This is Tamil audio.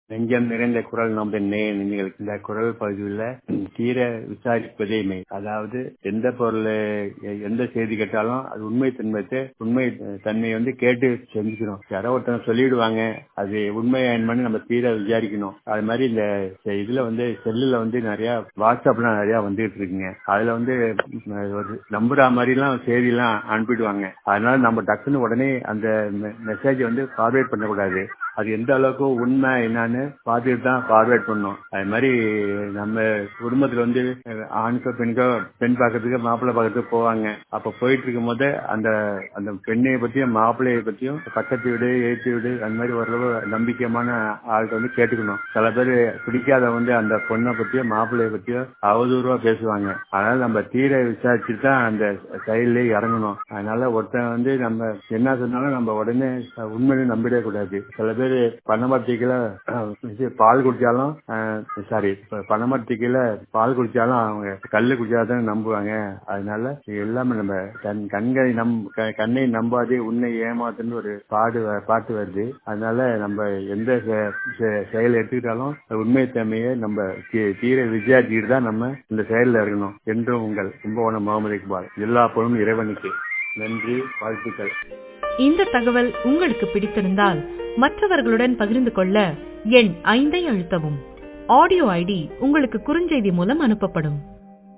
நெஞ்சம் நிறைந்த குரல் நமது நேய நெஞ்சங்களுக்கு இந்த குரல் பகுதியில் தீர விசாரிப்பதே மெய் அதாவது எந்த பொருள் எ- எந்த செய்தி கேட்டாலும் அது உண்மை தன்மைத்தை உண்மை தன்மையை வந்து கேட்டு செஞ்சுக்கணும் யாரோ ஒருத்தவங்க சொல்லிடுவாங்க அது உண்மை என்னன்னு நம்ம தீர விசாரிக்கணும் அது மாதிரி இந்த செ- இதுல வந்து செல்லுல வந்து நிறைய வாட்ஸ்அப்லாம் நிறைய வந்துகிட்டு இருக்குங்க அதுல வந்து ம், ஒரு நம்புற மாதிரி எல்லாம் செய்தி எல்லாம் அனுப்பிடுவாங்க அதனால நம்ம டக்குன்னு உடனே அந்த மெசேஜ் வந்து ஃபார்வேர்ட் பண்ணக்கூடாது அது எந்த அளவுக்கு உண்மை என்னன்னு பார்த்துட்டு தான் ஃபார்வேர்ட் பண்ணணும் அது மாதிரி நம்ம குடும்பத்துல வந்து அஹ், ஆணுக்கோ பெண்கோ பெண் பார்க்கறதுக்கு மாப்பிள்ளை பார்க்கறதுக்கு போவாங்க அப்ப போயிட்டு இருக்கும் போது அந்த அந்த பெண்ணைய பத்தியும் மாப்பிள்ளைய பத்தியும் பக்கத்து வீடு ஏற்றி வீடு அந்த மாதிரி ஓரளவு நம்பிக்கையான ஆள்கிட்ட வந்து கேட்டுக்கணும் சில பேர் பிடிக்காத வந்து அந்த பொண்ணை பத்தியோ மாப்பிள்ளைய பத்தியோ அவதூறா பேசுவாங்க அதனால நம்ம தீர விசாரிச்சுட்டு தான் அந்த செயலே இறங்கணும் அதனால ஒருத்தன் வந்து நம்ம என்ன சொன்னாலும் நம்ம உடனே உண்மையில நம்பிடவே கூடாது சில பேர் பணமரத்துக்குல பால் குடிச்சாலும் சாரி பணமரத்துக்குல பால் குடிச்சாலும் அவங்க கல்லு குடிச்சாதான் நம்புவாங்க அதனால இது எல்லாமே நம்ம கண் கண்களை நம் க- கண்ணை நம்பாதே உன்னை ஏமாத்துன்னு ஒரு பாடு வ- பாட்டு வருது அதனால நம்ம எந்த செ- செ- செயல் எடுத்துக்கிட்டாலும் உண்மைத்தன்மையை நம்ம தீ- தீர விசாரிச்சுட்டு தான் நம்ம இந்த செயல்ல இருக்கணும் என்றும் உங்கள் கும்பகோணம் முகமது இக்பால் எல்லா பொருளும் இறைவனுக்கு நன்றி வாழ்த்துக்கள் இந்த தகவல் உங்களுக்கு பிடித்திருந்தால் மற்றவர்களுடன் பகிர்ந்து கொள்ள எண் ஐந்தை அழுத்தவும் ஆடியோ ஐடி உங்களுக்கு குறுஞ்செய்தி மூலம் அனுப்பப்படும்